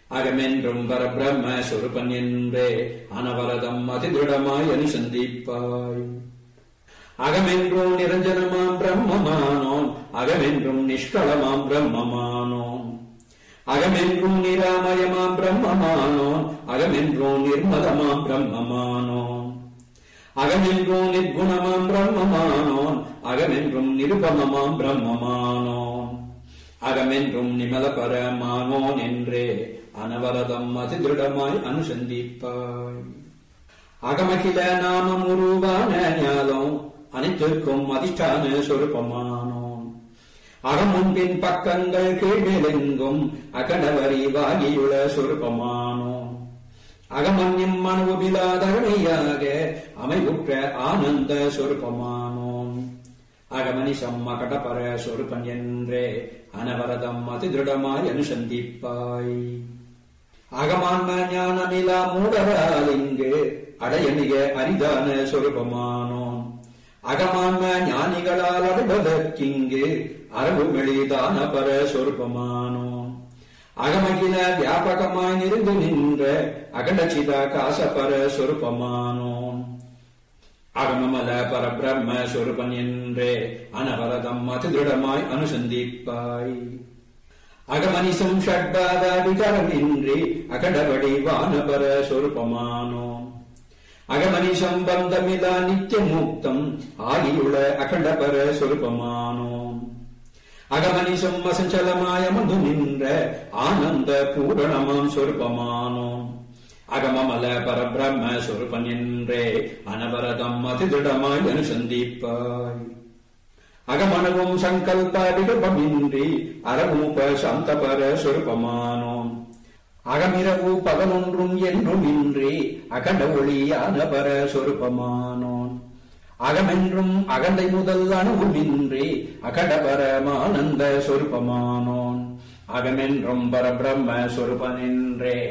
அகமென்றும் பரபிரம்ம சொருபன் என்றே அனவரதம் அதிதிருடமாய் அனுசந்திப்பாய் அகமென்றும் நிரஞ்சனமாம் பிரம்மமானோன் அகமென்றும் நிஷ்களமாம் பிரம்மமானோன் அகமென்றும் நிராமயமாம் பிரம்மமானோன் அகமென்றும் நிர்மலமாம் பிரம்மமானோன் அகமென்றும் நிர்குணமாம் பிரம்மமானோன் அகமென்றும் நிருபமமாம் பிரம்மமானோன் அகமென்றும் நிமல பரமானோன் என்றே அனவரதம் அதிதிருடமாய் அனுசந்திப்பாய் அகமகில நாமம் உருவான ஞானம் அனைத்திற்கும் அதிஷ்டான சொருப்பமானோன் அகமுன்பின் பக்கங்கள் கீழ்மேலெங்கும் அகடவரி வாகியுள சொருப்பமானோன் அகமன்யம் மனுவிலாதகமையாக அமைவுற்ற ஆனந்த சொருப்பமானோன் அகமனிசம் அகடபர சொருப்பன் என்றே அனவரதம் அதிதிருடமாய் அனுசந்திப்பாய் அகமான்ம ஞானமிலா மூடரால் இங்கு அடைய மிக அரிதான சொருபமானோன் அகமான்ம ஞானிகளால் அடைவதற்கிங்கு அரபு மெளிதான பர சொருபமானோன் அகமகில வியாபகமாய் நிருந்து நின்ற அகண்டச்சித காசபர சொருபமானோன் அகமமல பரபிரம்ம சொருபன் என்றே அனவரதம் அதிதிருடமாய் அனுசந்திப்பாய் அகமனிசும் ஷட்பாத விகரமின்றி அகடபடி வானபர சொருபமானோம் அகமனிஷம் பந்தமிதா நித்திய முக்தம் ஆகியுள்ள அகண்டபர சொருபமானோம் அகமனிஷம் அசஞ்சலமாயமந்து நின்ற ஆனந்த பூரணமாம் சொருபமானோம் அகமமல பரபிரம்ம சொருபன் என்றே அனவரதம் அதிதிடமாய் அனுசந்திப்பாய் அகமனவும் சங்கல்ப விகல்பமின்றி அரூப சாந்தபர சொருபமானோம் அகமிரவு பகலொன்றும் என்றும் இன்றி அகண்ட ஒளியான பர சொருபமானோன் அகமென்றும் அகண்டை முதல் அணுவுமின்றி அகடபரமானந்த சொருபமானோன் அகமென்றும் பரபிரம்ம சொருபனென்றே